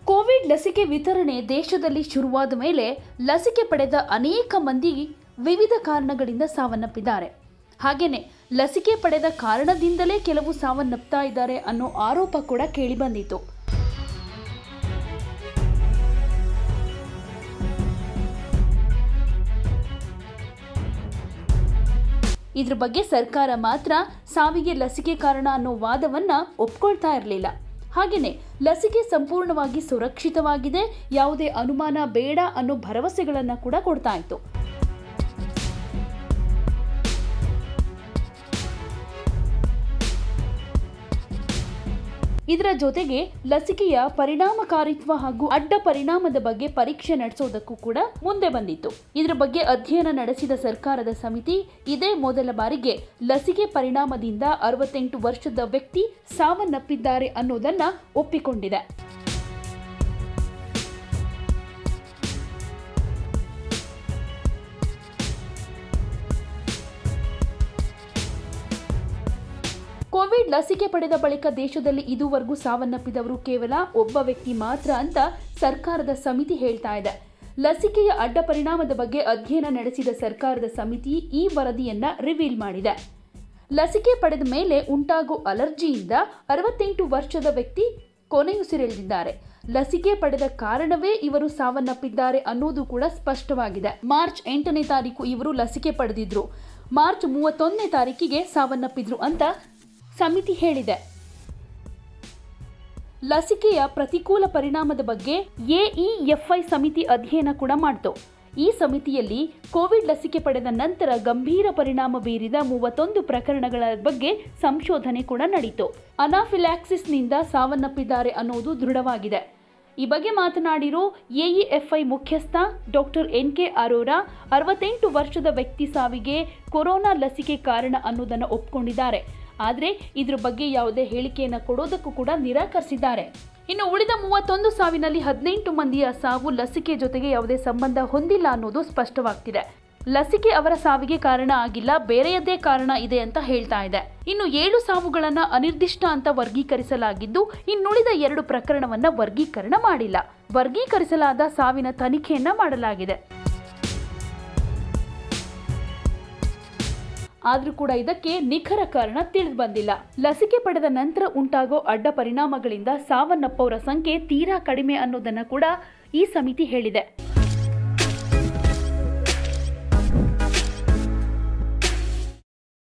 Covid ಲಸಿಕೆ ವಿತರಣೆ ದೇಶದಲ್ಲಿ ಶುರುವಾದ ಮೇಲೆ ಲಸಿಕೆ ಪಡೆದ ಅನೇಕ ಮಂದಿ ವಿವಿಧ ಕಾರಣಗಳಿಂದ ಸಾವನ್ನಪ್ಪಿದ್ದಾರೆ ಹಾಗೇನೆ ಲಸಿಕೆ ಪಡೆದ ಕಾರಣದಿಂದಲೇ ಕೆಲವು ಸಾವನ್ನಪ್ತಾ ಇದ್ದಾರೆ ಅನ್ನೋ ಆರೋಪ ಕೂಡ ಕೇಳಿಬಂದಿತ್ತು ಇದ್ರ ಬಗ್ಗೆ ಸರ್ಕಾರ ಮಾತ್ರ ಸಾವಿಗೆ ಲಸಿಕೆ ಕಾರಣ ಅನ್ನೋ ವಾದವನ್ನ ಒಪ್ಕೊಳ್ತಾ ಇರಲಿಲ್ಲ ಹಾಗೆಯೇ ಲಸಿಕೆ ಸಂಪೂರ್ಣವಾಗಿ ಸುರಕ್ಷಿತವಾಗಿದೆ ಯಾವುದೇ ಅನುಮಾನ ಬೇಡ ಅನ್ನೋ ಭರವಸೆಗಳನ್ನು ಕೂಡ ಕೊಡ್ತಾ ಇತ್ತು ಇದರ ಜೊತೆಗೆ ಲಸಿಕೆಯ ಪರಿಣಾಮಕಾರಿತ್ವ ಹಾಗೂ ಅಡ್ಡ ಪರಿಣಾಮದ ಬಗ್ಗೆ ಪರೀಕ್ಷೆ ನಡೆಸೋದಕ್ಕೂ ಕೂಡ ಮುಂದೆ ಬಂದಿತ್ತು ಇದರ ಬಗ್ಗೆ ಅಧ್ಯಯನ ನಡೆಸಿದ ಸರ್ಕಾರದ ಸಮಿತಿ ಇದೇ ಮೊದಲ ಬಾರಿಗೆ ಲಸಿಕೆ ಪರಿಣಾಮದಿಂದ ಅರವತ್ತೆಂಟು ವರ್ಷದ ವ್ಯಕ್ತಿ ಸಾವನ್ನಪ್ಪಿದ್ದಾರೆ ಅನ್ನೋದನ್ನ ಒಪ್ಪಿಕೊಂಡಿದೆ ಕೋವಿಡ್ ಲಸಿಕೆ ಪಡೆದ ಬಳಿಕ ದೇಶದಲ್ಲಿ ಇದುವರೆಗೂ ಸಾವನ್ನಪ್ಪಿದವರು ಕೇವಲ ಒಬ್ಬ ವ್ಯಕ್ತಿ ಮಾತ್ರ ಅಂತ ಸರ್ಕಾರದ ಸಮಿತಿ ಹೇಳ್ತಾ ಇದೆ ಲಸಿಕೆಯ ಅಡ್ಡ ಪರಿಣಾಮದ ಬಗ್ಗೆ ಅಧ್ಯಯನ ನಡೆಸಿದ ಸರ್ಕಾರದ ಸಮಿತಿ ಈ ವರದಿಯನ್ನ ರಿವೀಲ್ ಮಾಡಿದೆ ಲಸಿಕೆ ಪಡೆದ ಮೇಲೆ ಉಂಟಾಗೋ ಅಲರ್ಜಿಯಿಂದ ಅರವತ್ತೆಂಟು ವರ್ಷದ ವ್ಯಕ್ತಿ ಕೊನೆಯುಸಿರೆಳೆದಿದ್ದಾರೆ ಲಸಿಕೆ ಪಡೆದ ಕಾರಣವೇ ಇವರು ಸಾವನ್ನಪ್ಪಿದ್ದಾರೆ ಅನ್ನೋದು ಕೂಡ ಸ್ಪಷ್ಟವಾಗಿದೆ ಮಾರ್ಚ್ ಎಂಟನೇ ತಾರೀಕು ಇವರು ಲಸಿಕೆ ಪಡೆದಿದ್ರು ಮಾರ್ಚ್ ಮೂವತ್ತೊಂದನೇ ತಾರೀಕಿಗೆ ಸಾವನ್ನಪ್ಪಿದ್ರು ಅಂತ ಸಮಿತಿ ಹೇಳಿದೆ ಲಸಿಕೆಯ ಪ್ರತಿಕೂಲ ಪರಿಣಾಮದ ಬಗ್ಗೆ ಎಇಎಫ್ಐ ಸಮಿತಿ ಅಧ್ಯಯನ ಕೂಡ ಮಾಡಿತು ಈ ಸಮಿತಿಯಲ್ಲಿ ಕೋವಿಡ್ ಲಸಿಕೆ ಪಡೆದ ನಂತರ ಗಂಭೀರ ಪರಿಣಾಮ ಬೀರಿದ ಮೂವತ್ತೊಂದು ಪ್ರಕರಣಗಳ ಬಗ್ಗೆ ಸಂಶೋಧನೆ ಕೂಡ ನಡೆಯಿತು ಅನಾಫಿಲಾಕ್ಸಿಸ್ನಿಂದ ಸಾವನ್ನಪ್ಪಿದ್ದಾರೆ ಅನ್ನೋದು ದೃಢವಾಗಿದೆ ಈ ಬಗ್ಗೆ ಮಾತನಾಡಿರೋ ಎಇಎಫ್ಐ ಮುಖ್ಯಸ್ಥ ಡಾಕ್ಟರ್ ಎನ್ ಕೆ ಅರೋರಾ ಅರವತ್ತೆಂಟು ವರ್ಷದ ವ್ಯಕ್ತಿ ಸಾವಿಗೆ ಕೊರೋನಾ ಲಸಿಕೆ ಕಾರಣ ಅನ್ನೋದನ್ನು ಒಪ್ಕೊಂಡಿದ್ದಾರೆ ಆದರೆ ಇದ್ರ ಬಗ್ಗೆ ಯಾವುದೇ ಹೇಳಿಕೆಯನ್ನು ಕೊಡೋದಕ್ಕೂ ಕೂಡ ನಿರಾಕರಿಸಿದ್ದಾರೆ ಇನ್ನು ಉಳಿದ ಮೂವತ್ತೊಂದು ಸಾವಿನಲ್ಲಿ ಹದಿನೆಂಟು ಮಂದಿಯ ಸಾವು ಲಸಿಕೆ ಜೊತೆಗೆ ಯಾವುದೇ ಸಂಬಂಧ ಹೊಂದಿಲ್ಲ ಅನ್ನೋದು ಸ್ಪಷ್ಟವಾಗ್ತಿದೆ ಲಸಿಕೆ ಅವರ ಸಾವಿಗೆ ಕಾರಣ ಆಗಿಲ್ಲ ಬೇರೆಯದ್ದೇ ಕಾರಣ ಇದೆ ಅಂತ ಹೇಳ್ತಾ ಇದೆ ಇನ್ನು ಏಳು ಸಾವುಗಳನ್ನ ಅನಿರ್ದಿಷ್ಟ ಅಂತ ವರ್ಗೀಕರಿಸಲಾಗಿದ್ದು ಇನ್ನುಳಿದ ಎರಡು ಪ್ರಕರಣವನ್ನ ವರ್ಗೀಕರಣ ಮಾಡಿಲ್ಲ ವರ್ಗೀಕರಿಸಲಾದ ಸಾವಿನ ತನಿಖೆಯನ್ನ ಮಾಡಲಾಗಿದೆ ಆದ್ರೂ ಕೂಡ ಇದಕ್ಕೆ ನಿಖರ ಕಾರಣ ತಿಳಿದು ಬಂದಿಲ್ಲ ಲಸಿಕೆ ಪಡೆದ ನಂತರ ಉಂಟಾಗೋ ಅಡ್ಡ ಪರಿಣಾಮಗಳಿಂದ ಸಾವನ್ನಪ್ಪವರ ಸಂಖ್ಯೆ ತೀರಾ ಕಡಿಮೆ ಅನ್ನೋದನ್ನ ಕೂಡ ಈ ಸಮಿತಿ ಹೇಳಿದೆ